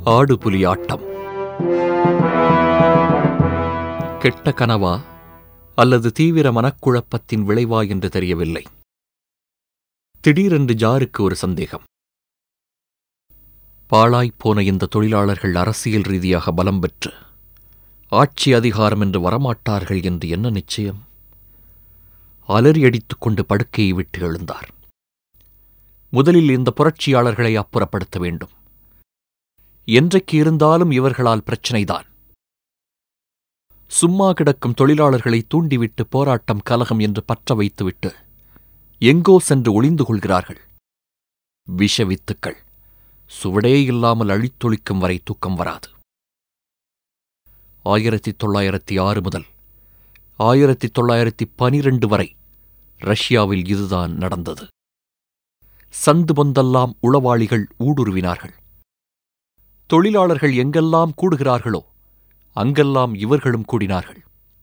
ஆடுபுலி ஆட்டம் கெட்ட கனவா அல்லது தீவிர மனக்குழப்பத்தின் விளைவா என்று தெரியவில்லை திடீரென்று ஜாருக்கு ஒரு சந்தேகம் பாழாய்ப்போன இந்த தொழிலாளர்கள் அரசியல் ரீதியாக பலம் பெற்று ஆட்சி அதிகாரம் என்று வரமாட்டார்கள் என்று என்ன நிச்சயம் அலறி அடித்துக் கொண்டு படுக்கையை விட்டு எழுந்தார் முதலில் இந்த புரட்சியாளர்களை அப்புறப்படுத்த வேண்டும் என்றைக்கு இருந்தாலும் இவர்களால் பிரச்சனைதான் சும்மா கிடக்கும் தொழிலாளர்களை தூண்டிவிட்டு போராட்டம் கலகம் என்று பற்ற வைத்துவிட்டு எங்கோ சென்று ஒளிந்து கொள்கிறார்கள் விஷவித்துக்கள் சுவடே இல்லாமல் அழித்தொழிக்கும் வரை தூக்கம் வராது ஆயிரத்தி தொள்ளாயிரத்தி ஆறு முதல் ஆயிரத்தி தொள்ளாயிரத்தி பனிரெண்டு வரை ரஷ்யாவில் இதுதான் நடந்தது சந்து பொந்தெல்லாம் உளவாளிகள் ஊடுருவினார்கள் தொழிலாளர்கள் எங்கெல்லாம் கூடுகிறார்களோ அங்கெல்லாம் இவர்களும் கூடினார்கள்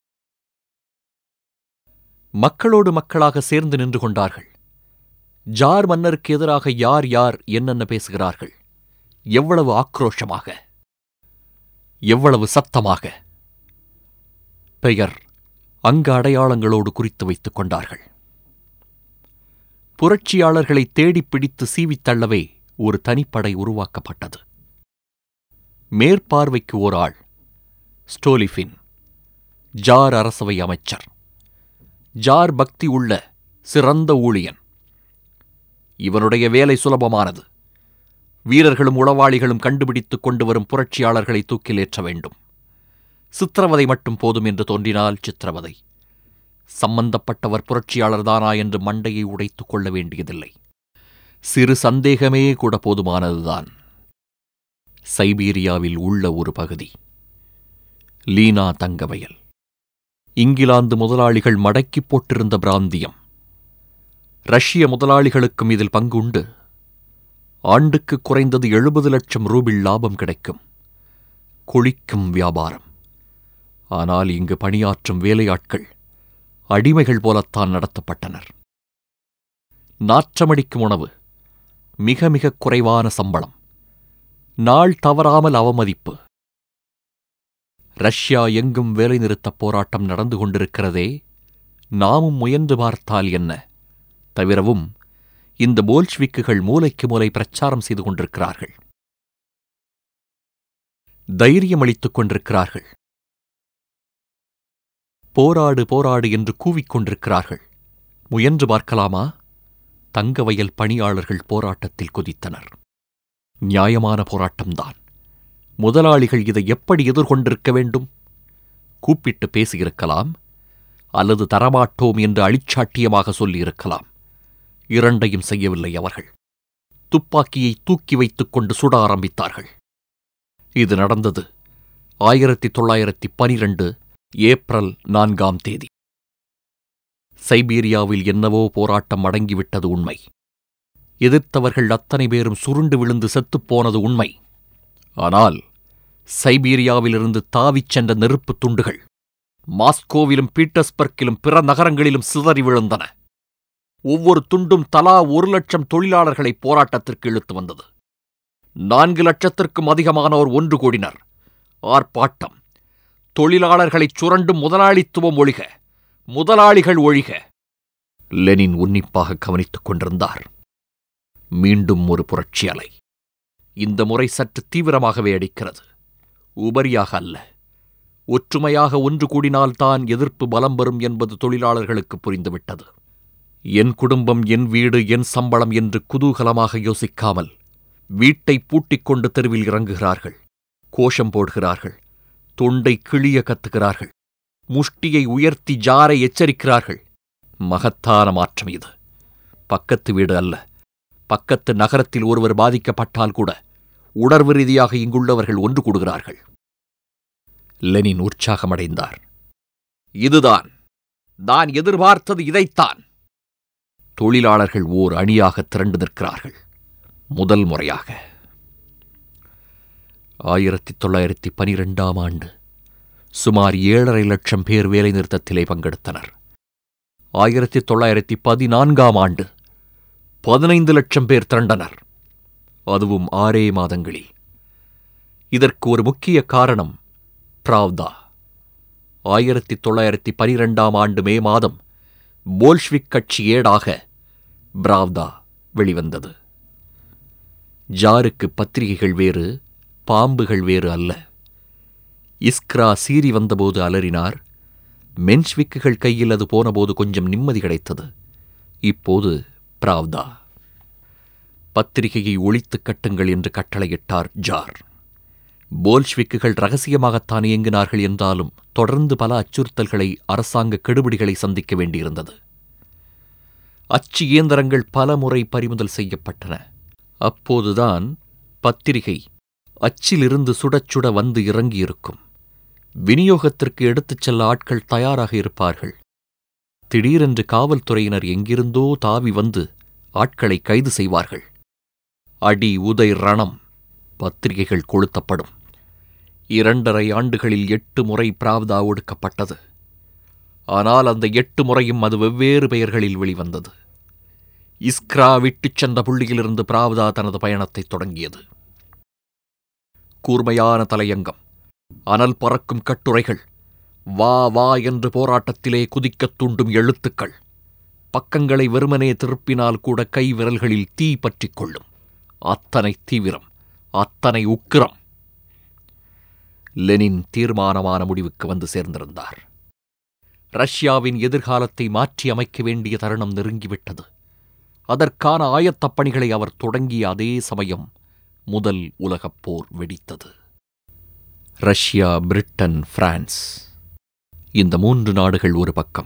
மக்களோடு மக்களாக சேர்ந்து நின்று கொண்டார்கள் ஜார் மன்னருக்கு எதிராக யார் யார் என்னென்ன பேசுகிறார்கள் எவ்வளவு ஆக்ரோஷமாக எவ்வளவு சத்தமாக பெயர் அங்க அடையாளங்களோடு குறித்து வைத்துக் கொண்டார்கள் புரட்சியாளர்களை தேடிப் பிடித்து சீவித் தள்ளவே ஒரு தனிப்படை உருவாக்கப்பட்டது மேற்பார்வைக்கு ஓர் ஆள் ஸ்டோலிஃபின் ஜார் அரசவை அமைச்சர் ஜார் பக்தி உள்ள சிறந்த ஊழியன் இவனுடைய வேலை சுலபமானது வீரர்களும் உளவாளிகளும் கண்டுபிடித்துக் கொண்டு வரும் புரட்சியாளர்களை தூக்கிலேற்ற வேண்டும் சித்திரவதை மட்டும் போதும் என்று தோன்றினால் சித்திரவதை சம்பந்தப்பட்டவர் புரட்சியாளர்தானா என்று மண்டையை உடைத்துக் கொள்ள வேண்டியதில்லை சிறு சந்தேகமே கூட போதுமானதுதான் சைபீரியாவில் உள்ள ஒரு பகுதி லீனா தங்கவயல் இங்கிலாந்து முதலாளிகள் மடக்கிப் போட்டிருந்த பிராந்தியம் ரஷ்ய முதலாளிகளுக்கும் இதில் பங்கு உண்டு ஆண்டுக்கு குறைந்தது எழுபது லட்சம் ரூபிள் லாபம் கிடைக்கும் கொளிக்கும் வியாபாரம் ஆனால் இங்கு பணியாற்றும் வேலையாட்கள் அடிமைகள் போலத்தான் நடத்தப்பட்டனர் நாற்றமடிக்கும் உணவு மிக மிக குறைவான சம்பளம் நாள் தவறாமல் அவமதிப்பு ரஷ்யா எங்கும் வேலைநிறுத்தப் போராட்டம் நடந்து கொண்டிருக்கிறதே நாமும் முயன்று பார்த்தால் என்ன தவிரவும் இந்த போல்ஷ்விக்குகள் மூலைக்கு மூலை பிரச்சாரம் செய்து கொண்டிருக்கிறார்கள் தைரியம் அளித்துக் கொண்டிருக்கிறார்கள் போராடு போராடு என்று கூவிக்கொண்டிருக்கிறார்கள் முயன்று பார்க்கலாமா தங்கவயல் பணியாளர்கள் போராட்டத்தில் குதித்தனர் நியாயமான போராட்டம்தான் முதலாளிகள் இதை எப்படி எதிர்கொண்டிருக்க வேண்டும் கூப்பிட்டு பேசியிருக்கலாம் அல்லது தரமாட்டோம் என்று அழிச்சாட்டியமாக சொல்லியிருக்கலாம் இரண்டையும் செய்யவில்லை அவர்கள் துப்பாக்கியை தூக்கி வைத்துக் கொண்டு சுட ஆரம்பித்தார்கள் இது நடந்தது ஆயிரத்தி தொள்ளாயிரத்தி பனிரெண்டு ஏப்ரல் நான்காம் தேதி சைபீரியாவில் என்னவோ போராட்டம் அடங்கிவிட்டது உண்மை எதிர்த்தவர்கள் அத்தனை பேரும் சுருண்டு விழுந்து செத்துப்போனது உண்மை ஆனால் சைபீரியாவிலிருந்து தாவிச் சென்ற நெருப்புத் துண்டுகள் மாஸ்கோவிலும் பீட்டர்ஸ்பர்க்கிலும் பிற நகரங்களிலும் சிதறி விழுந்தன ஒவ்வொரு துண்டும் தலா ஒரு லட்சம் தொழிலாளர்களை போராட்டத்திற்கு இழுத்து வந்தது நான்கு லட்சத்திற்கும் அதிகமானோர் ஒன்று கூடினர் ஆர்ப்பாட்டம் தொழிலாளர்களைச் சுரண்டும் முதலாளித்துவம் ஒழிக முதலாளிகள் ஒழிக லெனின் உன்னிப்பாக கவனித்துக் கொண்டிருந்தார் மீண்டும் ஒரு புரட்சி அலை இந்த முறை சற்று தீவிரமாகவே அடிக்கிறது உபரியாக அல்ல ஒற்றுமையாக ஒன்று கூடினால்தான் எதிர்ப்பு பலம் வரும் என்பது தொழிலாளர்களுக்கு புரிந்துவிட்டது என் குடும்பம் என் வீடு என் சம்பளம் என்று குதூகலமாக யோசிக்காமல் வீட்டை பூட்டிக் கொண்டு தெருவில் இறங்குகிறார்கள் கோஷம் போடுகிறார்கள் தொண்டை கிழிய கத்துகிறார்கள் முஷ்டியை உயர்த்தி ஜாரை எச்சரிக்கிறார்கள் மகத்தான மாற்றம் இது பக்கத்து வீடு அல்ல பக்கத்து நகரத்தில் ஒருவர் பாதிக்கப்பட்டால் கூட உணர்வு ரீதியாக இங்குள்ளவர்கள் ஒன்று கூடுகிறார்கள் லெனின் உற்சாகமடைந்தார் இதுதான் நான் எதிர்பார்த்தது இதைத்தான் தொழிலாளர்கள் ஓர் அணியாக திரண்டு நிற்கிறார்கள் முதல் முறையாக ஆயிரத்தி தொள்ளாயிரத்தி பனிரெண்டாம் ஆண்டு சுமார் ஏழரை லட்சம் பேர் வேலைநிறுத்தத்திலே பங்கெடுத்தனர் ஆயிரத்தி தொள்ளாயிரத்தி பதினான்காம் ஆண்டு பதினைந்து லட்சம் பேர் திரண்டனர் அதுவும் ஆறே மாதங்களில் இதற்கு ஒரு முக்கிய காரணம் பிராவ்தா ஆயிரத்தி தொள்ளாயிரத்தி பனிரெண்டாம் ஆண்டு மே மாதம் போல்ஷ்விக் கட்சி ஏடாக பிராவ்தா வெளிவந்தது ஜாருக்கு பத்திரிகைகள் வேறு பாம்புகள் வேறு அல்ல இஸ்க்ரா சீறி வந்தபோது அலறினார் மென்ஷ்விக்குகள் கையில் அது போனபோது கொஞ்சம் நிம்மதி கிடைத்தது இப்போது பிராவ்தா பத்திரிகையை ஒழித்துக் கட்டுங்கள் என்று கட்டளையிட்டார் ஜார் போல்ஷ்விக்குகள் ரகசியமாகத்தான் இயங்கினார்கள் என்றாலும் தொடர்ந்து பல அச்சுறுத்தல்களை அரசாங்க கெடுபிடிகளை சந்திக்க வேண்டியிருந்தது அச்சு இயந்திரங்கள் பல முறை பறிமுதல் செய்யப்பட்டன அப்போதுதான் பத்திரிகை அச்சிலிருந்து சுடச் சுட வந்து இறங்கியிருக்கும் விநியோகத்திற்கு எடுத்துச் செல்ல ஆட்கள் தயாராக இருப்பார்கள் திடீரென்று காவல்துறையினர் எங்கிருந்தோ தாவி வந்து ஆட்களை கைது செய்வார்கள் அடி உதை ரணம் பத்திரிகைகள் கொளுத்தப்படும் இரண்டரை ஆண்டுகளில் எட்டு முறை பிராவ்தா ஒடுக்கப்பட்டது ஆனால் அந்த எட்டு முறையும் அது வெவ்வேறு பெயர்களில் வெளிவந்தது இஸ்க்ரா விட்டுச் சென்ற புள்ளியிலிருந்து பிராவ்தா தனது பயணத்தை தொடங்கியது கூர்மையான தலையங்கம் அனல் பறக்கும் கட்டுரைகள் வா வா என்று போராட்டத்திலே குதிக்கத் தூண்டும் எழுத்துக்கள் பக்கங்களை வெறுமனே திருப்பினால் கூட கை விரல்களில் தீ பற்றிக் கொள்ளும் அத்தனை தீவிரம் அத்தனை உக்கிரம் லெனின் தீர்மானமான முடிவுக்கு வந்து சேர்ந்திருந்தார் ரஷ்யாவின் எதிர்காலத்தை மாற்றி அமைக்க வேண்டிய தருணம் நெருங்கிவிட்டது அதற்கான ஆயத்தப் பணிகளை அவர் தொடங்கிய அதே சமயம் முதல் உலகப் போர் வெடித்தது ரஷ்யா பிரிட்டன் பிரான்ஸ் இந்த மூன்று நாடுகள் ஒரு பக்கம்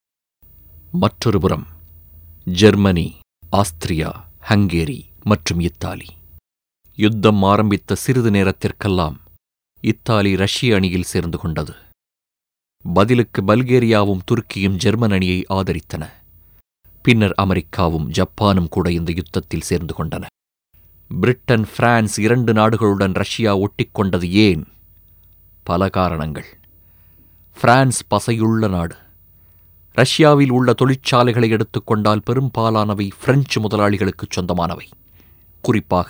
மற்றொரு புறம் ஜெர்மனி ஆஸ்திரியா ஹங்கேரி மற்றும் இத்தாலி யுத்தம் ஆரம்பித்த சிறிது நேரத்திற்கெல்லாம் இத்தாலி ரஷ்ய அணியில் சேர்ந்து கொண்டது பதிலுக்கு பல்கேரியாவும் துருக்கியும் ஜெர்மன் அணியை ஆதரித்தன பின்னர் அமெரிக்காவும் ஜப்பானும் கூட இந்த யுத்தத்தில் சேர்ந்து கொண்டன பிரிட்டன் பிரான்ஸ் இரண்டு நாடுகளுடன் ரஷ்யா ஒட்டிக்கொண்டது ஏன் பல காரணங்கள் பிரான்ஸ் பசையுள்ள நாடு ரஷ்யாவில் உள்ள தொழிற்சாலைகளை எடுத்துக்கொண்டால் பெரும்பாலானவை பிரெஞ்சு முதலாளிகளுக்குச் சொந்தமானவை குறிப்பாக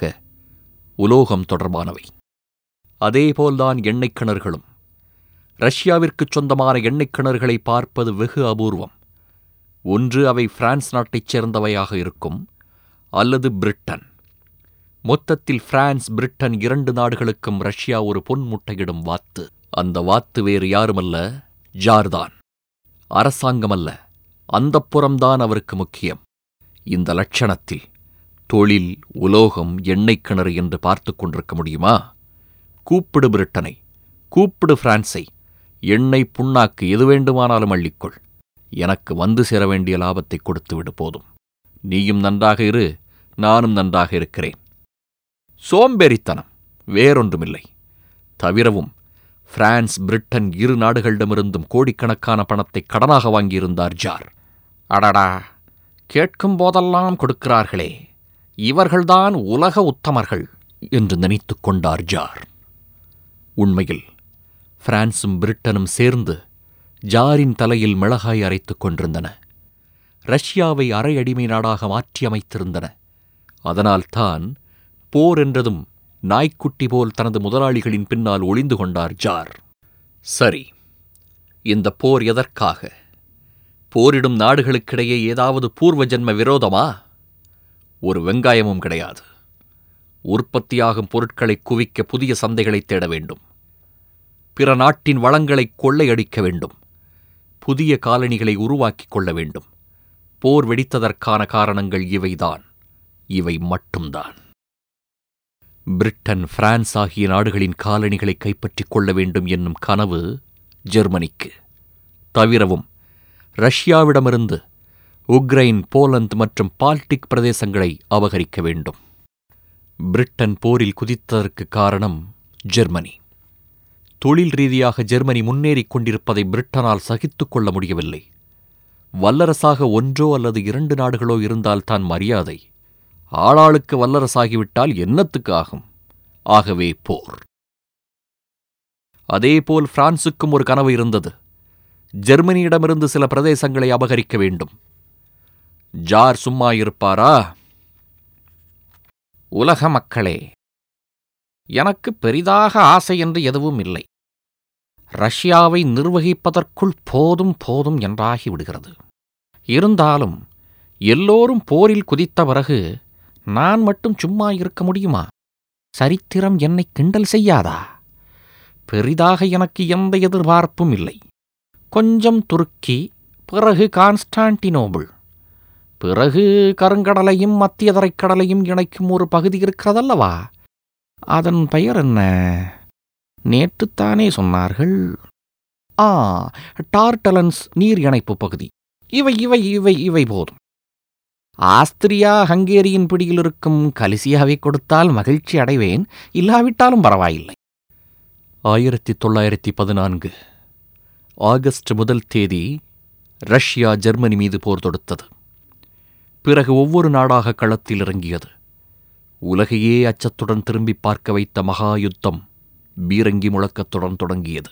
உலோகம் தொடர்பானவை அதேபோல்தான் எண்ணெய் கிணறுகளும் ரஷ்யாவிற்குச் சொந்தமான எண்ணெய் கிணறுகளை பார்ப்பது வெகு அபூர்வம் ஒன்று அவை பிரான்ஸ் நாட்டைச் சேர்ந்தவையாக இருக்கும் அல்லது பிரிட்டன் மொத்தத்தில் பிரான்ஸ் பிரிட்டன் இரண்டு நாடுகளுக்கும் ரஷ்யா ஒரு பொன் முட்டையிடும் வாத்து அந்த வாத்து வேறு யாருமல்ல ஜார்தான் அரசாங்கமல்ல அந்தப் புறம்தான் அவருக்கு முக்கியம் இந்த லட்சணத்தில் தொழில் உலோகம் எண்ணெய் கிணறு என்று பார்த்து கொண்டிருக்க முடியுமா கூப்பிடு பிரிட்டனை கூப்பிடு பிரான்ஸை எண்ணெய் புண்ணாக்கு எது வேண்டுமானாலும் அள்ளிக்கொள் எனக்கு வந்து சேர வேண்டிய லாபத்தை கொடுத்துவிடு போதும் நீயும் நன்றாக இரு நானும் நன்றாக இருக்கிறேன் சோம்பேறித்தனம் வேறொன்றுமில்லை தவிரவும் பிரான்ஸ் பிரிட்டன் இரு நாடுகளிடமிருந்தும் கோடிக்கணக்கான பணத்தை கடனாக வாங்கியிருந்தார் ஜார் அடடா கேட்கும் போதெல்லாம் கொடுக்கிறார்களே இவர்கள்தான் உலக உத்தமர்கள் என்று நினைத்துக் கொண்டார் ஜார் உண்மையில் பிரான்சும் பிரிட்டனும் சேர்ந்து ஜாரின் தலையில் மிளகாய் அரைத்துக் கொண்டிருந்தன ரஷ்யாவை அரை அடிமை நாடாக மாற்றி அமைத்திருந்தன அதனால்தான் போர் என்றதும் நாய்க்குட்டி போல் தனது முதலாளிகளின் பின்னால் ஒளிந்து கொண்டார் ஜார் சரி இந்த போர் எதற்காக போரிடும் நாடுகளுக்கிடையே ஏதாவது பூர்வ ஜென்ம விரோதமா ஒரு வெங்காயமும் கிடையாது உற்பத்தியாகும் பொருட்களை குவிக்க புதிய சந்தைகளை தேட வேண்டும் பிற நாட்டின் வளங்களை கொள்ளையடிக்க வேண்டும் புதிய காலனிகளை உருவாக்கிக் கொள்ள வேண்டும் போர் வெடித்ததற்கான காரணங்கள் இவைதான் இவை மட்டும்தான் பிரிட்டன் பிரான்ஸ் ஆகிய நாடுகளின் காலனிகளை கைப்பற்றிக் கொள்ள வேண்டும் என்னும் கனவு ஜெர்மனிக்கு தவிரவும் ரஷ்யாவிடமிருந்து உக்ரைன் போலந்து மற்றும் பால்டிக் பிரதேசங்களை அபகரிக்க வேண்டும் பிரிட்டன் போரில் குதித்ததற்கு காரணம் ஜெர்மனி தொழில் ரீதியாக ஜெர்மனி முன்னேறிக் கொண்டிருப்பதை பிரிட்டனால் சகித்துக் கொள்ள முடியவில்லை வல்லரசாக ஒன்றோ அல்லது இரண்டு நாடுகளோ இருந்தால் தான் மரியாதை ஆளாளுக்கு வல்லரசாகிவிட்டால் என்னத்துக்கு ஆகும் ஆகவே போர் அதேபோல் பிரான்சுக்கும் ஒரு கனவு இருந்தது ஜெர்மனியிடமிருந்து சில பிரதேசங்களை அபகரிக்க வேண்டும் ஜார் சும்மா இருப்பாரா உலக மக்களே எனக்கு பெரிதாக ஆசை என்று எதுவும் இல்லை ரஷ்யாவை நிர்வகிப்பதற்குள் போதும் போதும் என்றாகி விடுகிறது இருந்தாலும் எல்லோரும் போரில் குதித்த பிறகு நான் மட்டும் சும்மா இருக்க முடியுமா சரித்திரம் என்னை கிண்டல் செய்யாதா பெரிதாக எனக்கு எந்த எதிர்பார்ப்பும் இல்லை கொஞ்சம் துருக்கி பிறகு கான்ஸ்டான்டினோபிள் பிறகு கருங்கடலையும் மத்திய தரைக்கடலையும் இணைக்கும் ஒரு பகுதி இருக்கிறதல்லவா அதன் பெயர் என்ன நேற்றுத்தானே சொன்னார்கள் ஆ டார்டலன்ஸ் நீர் இணைப்பு பகுதி இவை இவை இவை இவை போதும் ஆஸ்திரியா ஹங்கேரியின் பிடியில் இருக்கும் கலிசியாவை கொடுத்தால் மகிழ்ச்சி அடைவேன் இல்லாவிட்டாலும் பரவாயில்லை ஆயிரத்தி தொள்ளாயிரத்தி பதினான்கு ஆகஸ்ட் முதல் தேதி ரஷ்யா ஜெர்மனி மீது போர் தொடுத்தது பிறகு ஒவ்வொரு நாடாக களத்தில் இறங்கியது உலகையே அச்சத்துடன் திரும்பி பார்க்க வைத்த மகா யுத்தம் பீரங்கி முழக்கத்துடன் தொடங்கியது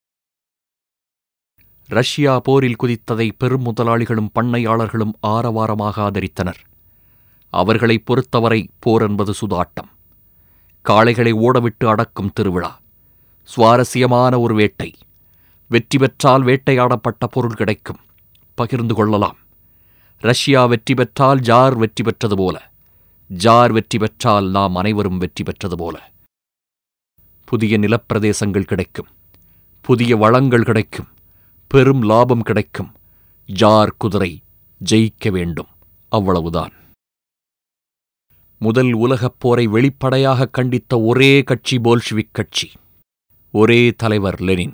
ரஷ்யா போரில் குதித்ததை பெரும் முதலாளிகளும் பண்ணையாளர்களும் ஆரவாரமாக ஆதரித்தனர் அவர்களை பொறுத்தவரை போர் என்பது சுதாட்டம் காளைகளை ஓடவிட்டு அடக்கும் திருவிழா சுவாரஸ்யமான ஒரு வேட்டை வெற்றி பெற்றால் வேட்டையாடப்பட்ட பொருள் கிடைக்கும் பகிர்ந்து கொள்ளலாம் ரஷ்யா வெற்றி பெற்றால் ஜார் வெற்றி பெற்றது போல ஜார் வெற்றி பெற்றால் நாம் அனைவரும் வெற்றி பெற்றது போல புதிய நிலப்பிரதேசங்கள் கிடைக்கும் புதிய வளங்கள் கிடைக்கும் பெரும் லாபம் கிடைக்கும் ஜார் குதிரை ஜெயிக்க வேண்டும் அவ்வளவுதான் முதல் உலகப் போரை வெளிப்படையாக கண்டித்த ஒரே கட்சி போல்ஷிவிக் கட்சி ஒரே தலைவர் லெனின்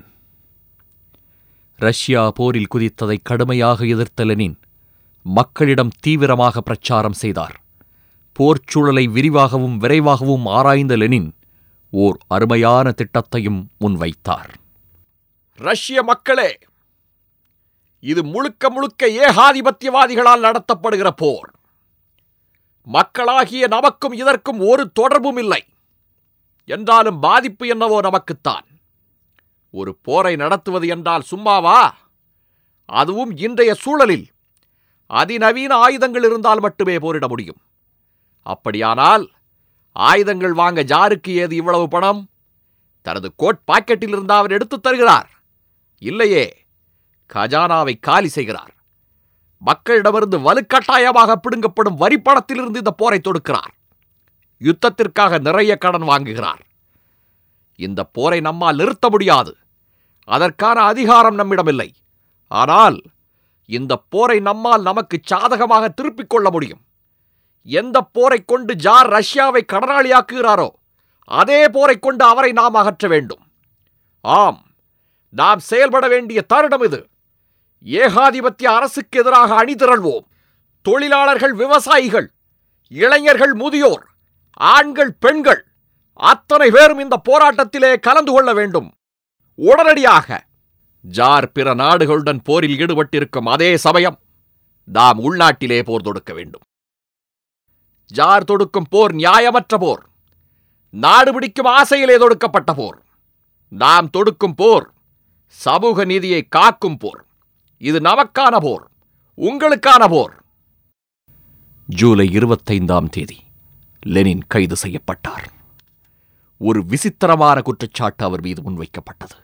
ரஷ்யா போரில் குதித்ததை கடுமையாக எதிர்த்த லெனின் மக்களிடம் தீவிரமாக பிரச்சாரம் செய்தார் போர்ச்சூழலை விரிவாகவும் விரைவாகவும் ஆராய்ந்த லெனின் ஓர் அருமையான திட்டத்தையும் முன்வைத்தார் ரஷ்ய மக்களே இது முழுக்க முழுக்க ஏகாதிபத்தியவாதிகளால் நடத்தப்படுகிற போர் மக்களாகிய நமக்கும் இதற்கும் ஒரு தொடர்பும் இல்லை என்றாலும் பாதிப்பு என்னவோ நமக்குத்தான் ஒரு போரை நடத்துவது என்றால் சும்மாவா அதுவும் இன்றைய சூழலில் அதிநவீன ஆயுதங்கள் இருந்தால் மட்டுமே போரிட முடியும் அப்படியானால் ஆயுதங்கள் வாங்க ஜாருக்கு ஏது இவ்வளவு பணம் தனது கோட் பாக்கெட்டில் இருந்து அவர் எடுத்துத் தருகிறார் இல்லையே கஜானாவை காலி செய்கிறார் மக்களிடமிருந்து வலுக்கட்டாயமாக பிடுங்கப்படும் வரிப்பணத்திலிருந்து இந்த போரை தொடுக்கிறார் யுத்தத்திற்காக நிறைய கடன் வாங்குகிறார் இந்த போரை நம்மால் நிறுத்த முடியாது அதற்கான அதிகாரம் நம்மிடமில்லை ஆனால் இந்த போரை நம்மால் நமக்கு சாதகமாக திருப்பிக் கொள்ள முடியும் எந்த போரை கொண்டு ஜார் ரஷ்யாவை கடனாளியாக்குகிறாரோ அதே போரை கொண்டு அவரை நாம் அகற்ற வேண்டும் ஆம் நாம் செயல்பட வேண்டிய தருணம் இது ஏகாதிபத்திய அரசுக்கு எதிராக அணிதிரள்வோம் தொழிலாளர்கள் விவசாயிகள் இளைஞர்கள் முதியோர் ஆண்கள் பெண்கள் அத்தனை பேரும் இந்த போராட்டத்திலே கலந்து கொள்ள வேண்டும் உடனடியாக ஜார் பிற நாடுகளுடன் போரில் ஈடுபட்டிருக்கும் அதே சமயம் நாம் உள்நாட்டிலே போர் தொடுக்க வேண்டும் ஜார் தொடுக்கும் போர் நியாயமற்ற போர் நாடு பிடிக்கும் ஆசையிலே தொடுக்கப்பட்ட போர் நாம் தொடுக்கும் போர் சமூக நீதியை காக்கும் போர் இது நமக்கான போர் உங்களுக்கான போர் ஜூலை இருபத்தைந்தாம் தேதி லெனின் கைது செய்யப்பட்டார் ஒரு விசித்திரமான குற்றச்சாட்டு அவர் மீது முன்வைக்கப்பட்டது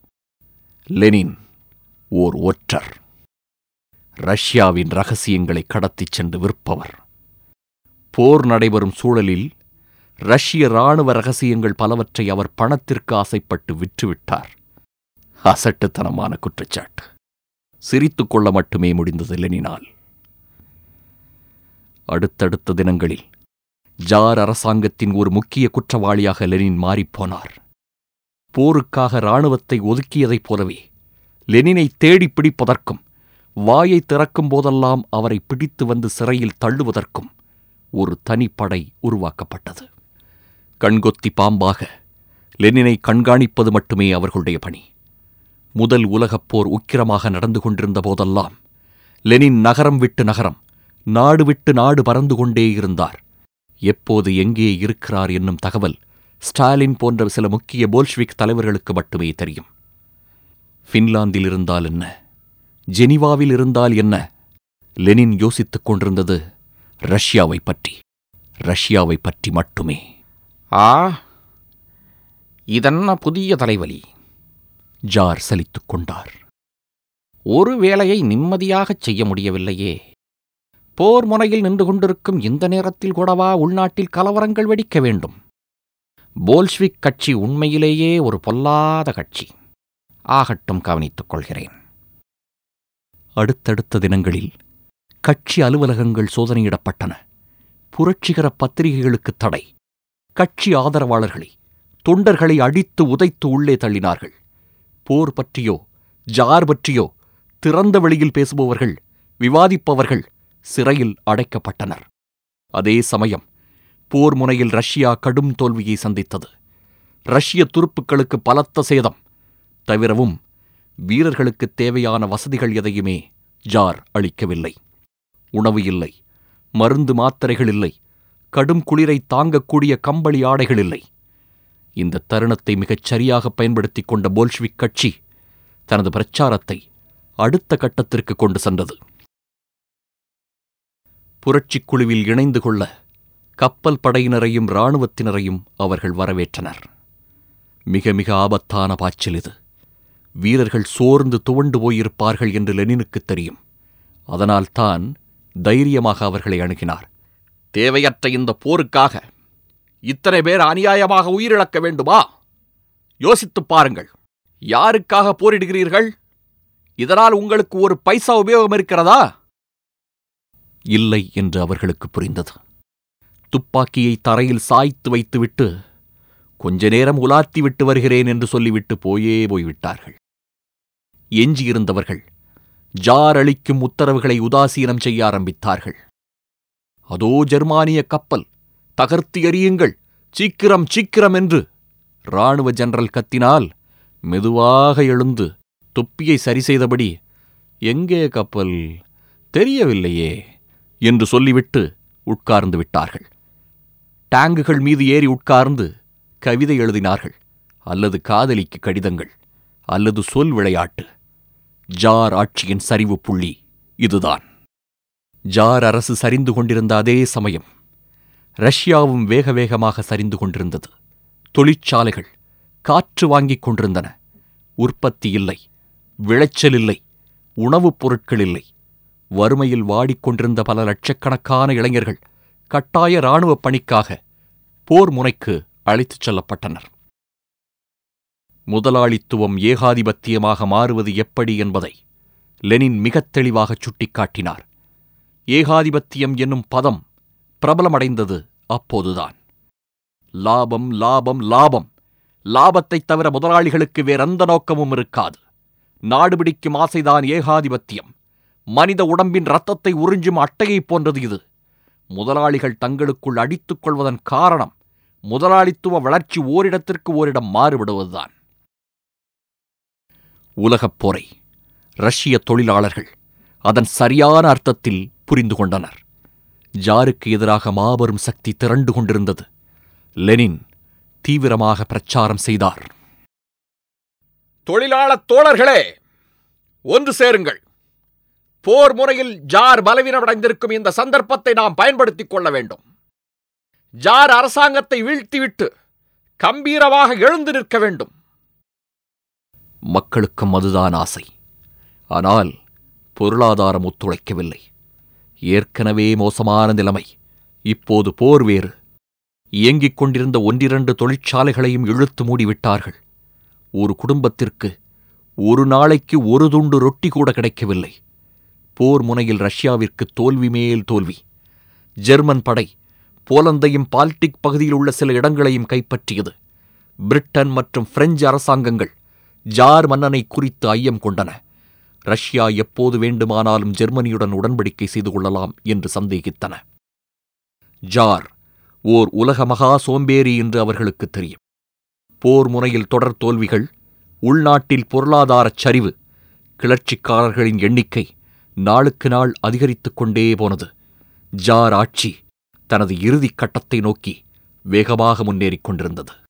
லெனின் ஓர் ஒற்றர் ரஷ்யாவின் ரகசியங்களை கடத்திச் சென்று விற்பவர் போர் நடைபெறும் சூழலில் ரஷ்ய இராணுவ ரகசியங்கள் பலவற்றை அவர் பணத்திற்கு ஆசைப்பட்டு விற்றுவிட்டார் அசட்டுத்தனமான குற்றச்சாட்டு சிரித்துக் கொள்ள மட்டுமே முடிந்தது லெனினால் அடுத்தடுத்த தினங்களில் ஜார் அரசாங்கத்தின் ஒரு முக்கிய குற்றவாளியாக லெனின் மாறிப்போனார் போருக்காக இராணுவத்தை ஒதுக்கியதைப் போலவே லெனினை தேடிப் பிடிப்பதற்கும் வாயை திறக்கும் போதெல்லாம் அவரை பிடித்து வந்து சிறையில் தள்ளுவதற்கும் ஒரு தனிப்படை உருவாக்கப்பட்டது கண்கொத்தி பாம்பாக லெனினை கண்காணிப்பது மட்டுமே அவர்களுடைய பணி முதல் உலகப் போர் உக்கிரமாக நடந்து கொண்டிருந்த போதெல்லாம் லெனின் நகரம் விட்டு நகரம் நாடு விட்டு நாடு பறந்து கொண்டே இருந்தார் எப்போது எங்கே இருக்கிறார் என்னும் தகவல் ஸ்டாலின் போன்ற சில முக்கிய போல்ஷ்விக் தலைவர்களுக்கு மட்டுமே தெரியும் ஃபின்லாந்தில் இருந்தால் என்ன ஜெனிவாவில் இருந்தால் என்ன லெனின் யோசித்துக் கொண்டிருந்தது ரஷ்யாவை பற்றி ரஷ்யாவை பற்றி மட்டுமே ஆ இதென்ன புதிய தலைவலி ஜார் சலித்துக் கொண்டார் ஒரு வேலையை நிம்மதியாகச் செய்ய முடியவில்லையே போர் முனையில் நின்று கொண்டிருக்கும் இந்த நேரத்தில் கூடவா உள்நாட்டில் கலவரங்கள் வெடிக்க வேண்டும் போல்ஷ்விக் கட்சி உண்மையிலேயே ஒரு பொல்லாத கட்சி ஆகட்டும் கவனித்துக் கொள்கிறேன் அடுத்தடுத்த தினங்களில் கட்சி அலுவலகங்கள் சோதனையிடப்பட்டன புரட்சிகர பத்திரிகைகளுக்கு தடை கட்சி ஆதரவாளர்களை தொண்டர்களை அடித்து உதைத்து உள்ளே தள்ளினார்கள் போர் பற்றியோ ஜார் பற்றியோ திறந்த வெளியில் பேசுபவர்கள் விவாதிப்பவர்கள் சிறையில் அடைக்கப்பட்டனர் அதே சமயம் போர் முனையில் ரஷ்யா கடும் தோல்வியை சந்தித்தது ரஷ்ய துருப்புக்களுக்கு பலத்த சேதம் தவிரவும் வீரர்களுக்கு தேவையான வசதிகள் எதையுமே ஜார் அளிக்கவில்லை உணவு இல்லை மருந்து மாத்திரைகள் இல்லை கடும் குளிரை தாங்கக்கூடிய கம்பளி ஆடைகள் இல்லை இந்த தருணத்தை மிகச் சரியாக பயன்படுத்திக் கொண்ட போல்ஷ்விக் கட்சி தனது பிரச்சாரத்தை அடுத்த கட்டத்திற்கு கொண்டு சென்றது புரட்சிக் குழுவில் இணைந்து கொள்ள கப்பல் படையினரையும் இராணுவத்தினரையும் அவர்கள் வரவேற்றனர் மிக மிக ஆபத்தான பாய்ச்சல் இது வீரர்கள் சோர்ந்து துவண்டு போயிருப்பார்கள் என்று லெனினுக்குத் தெரியும் அதனால்தான் தைரியமாக அவர்களை அணுகினார் தேவையற்ற இந்த போருக்காக இத்தனை பேர் அநியாயமாக உயிரிழக்க வேண்டுமா யோசித்துப் பாருங்கள் யாருக்காக போரிடுகிறீர்கள் இதனால் உங்களுக்கு ஒரு பைசா உபயோகம் இருக்கிறதா இல்லை என்று அவர்களுக்கு புரிந்தது துப்பாக்கியை தரையில் சாய்த்து வைத்துவிட்டு கொஞ்ச நேரம் உலாத்தி விட்டு வருகிறேன் என்று சொல்லிவிட்டு போயே போய்விட்டார்கள் எஞ்சியிருந்தவர்கள் ஜார் அளிக்கும் உத்தரவுகளை உதாசீனம் செய்ய ஆரம்பித்தார்கள் அதோ ஜெர்மானிய கப்பல் தகர்த்து எறியுங்கள் சீக்கிரம் சீக்கிரம் என்று இராணுவ ஜெனரல் கத்தினால் மெதுவாக எழுந்து தொப்பியை சரி செய்தபடி எங்கே கப்பல் தெரியவில்லையே என்று சொல்லிவிட்டு உட்கார்ந்து விட்டார்கள் டேங்குகள் மீது ஏறி உட்கார்ந்து கவிதை எழுதினார்கள் அல்லது காதலிக்கு கடிதங்கள் அல்லது சொல் விளையாட்டு ஜார் ஆட்சியின் சரிவு புள்ளி இதுதான் ஜார் அரசு சரிந்து கொண்டிருந்த அதே சமயம் ரஷ்யாவும் வேக வேகமாக சரிந்து கொண்டிருந்தது தொழிற்சாலைகள் காற்று வாங்கிக் கொண்டிருந்தன உற்பத்தி இல்லை விளைச்சல் இல்லை உணவுப் பொருட்கள் இல்லை வறுமையில் வாடிக்கொண்டிருந்த பல லட்சக்கணக்கான இளைஞர்கள் கட்டாய இராணுவப் பணிக்காக போர் முனைக்கு அழைத்துச் செல்லப்பட்டனர் முதலாளித்துவம் ஏகாதிபத்தியமாக மாறுவது எப்படி என்பதை லெனின் மிகத் தெளிவாகச் சுட்டிக்காட்டினார் ஏகாதிபத்தியம் என்னும் பதம் பிரபலமடைந்தது அப்போதுதான் லாபம் லாபம் லாபம் லாபத்தைத் தவிர முதலாளிகளுக்கு வேறெந்த நோக்கமும் இருக்காது நாடு பிடிக்கும் ஆசைதான் ஏகாதிபத்தியம் மனித உடம்பின் இரத்தத்தை உறிஞ்சும் அட்டையைப் போன்றது இது முதலாளிகள் தங்களுக்குள் அடித்துக் கொள்வதன் காரணம் முதலாளித்துவ வளர்ச்சி ஓரிடத்திற்கு ஓரிடம் மாறுபடுவதுதான் உலகப் போரை ரஷ்ய தொழிலாளர்கள் அதன் சரியான அர்த்தத்தில் புரிந்து கொண்டனர் ஜாருக்கு எதிராக மாபெரும் சக்தி திரண்டு கொண்டிருந்தது லெனின் தீவிரமாக பிரச்சாரம் செய்தார் தொழிலாளத் தோழர்களே ஒன்று சேருங்கள் போர் முறையில் ஜார் பலவீனமடைந்திருக்கும் இந்த சந்தர்ப்பத்தை நாம் பயன்படுத்திக் கொள்ள வேண்டும் ஜார் அரசாங்கத்தை வீழ்த்திவிட்டு கம்பீரமாக எழுந்து நிற்க வேண்டும் மக்களுக்கும் அதுதான் ஆசை ஆனால் பொருளாதாரம் ஒத்துழைக்கவில்லை ஏற்கனவே மோசமான நிலைமை இப்போது போர் வேறு இயங்கிக் கொண்டிருந்த ஒன்றிரண்டு தொழிற்சாலைகளையும் இழுத்து மூடிவிட்டார்கள் ஒரு குடும்பத்திற்கு ஒரு நாளைக்கு ஒரு துண்டு ரொட்டி கூட கிடைக்கவில்லை போர் முனையில் ரஷ்யாவிற்கு தோல்வி மேல் தோல்வி ஜெர்மன் படை போலந்தையும் பால்டிக் பகுதியில் உள்ள சில இடங்களையும் கைப்பற்றியது பிரிட்டன் மற்றும் பிரெஞ்சு அரசாங்கங்கள் ஜார் மன்னனை குறித்து ஐயம் கொண்டன ரஷ்யா எப்போது வேண்டுமானாலும் ஜெர்மனியுடன் உடன்படிக்கை செய்து கொள்ளலாம் என்று சந்தேகித்தன ஜார் ஓர் உலக மகா சோம்பேறி என்று அவர்களுக்கு தெரியும் போர் முனையில் தொடர் தோல்விகள் உள்நாட்டில் பொருளாதாரச் சரிவு கிளர்ச்சிக்காரர்களின் எண்ணிக்கை நாளுக்கு நாள் அதிகரித்துக் கொண்டே போனது ஜார் ஆட்சி தனது இறுதிக் கட்டத்தை நோக்கி வேகமாக முன்னேறிக் கொண்டிருந்தது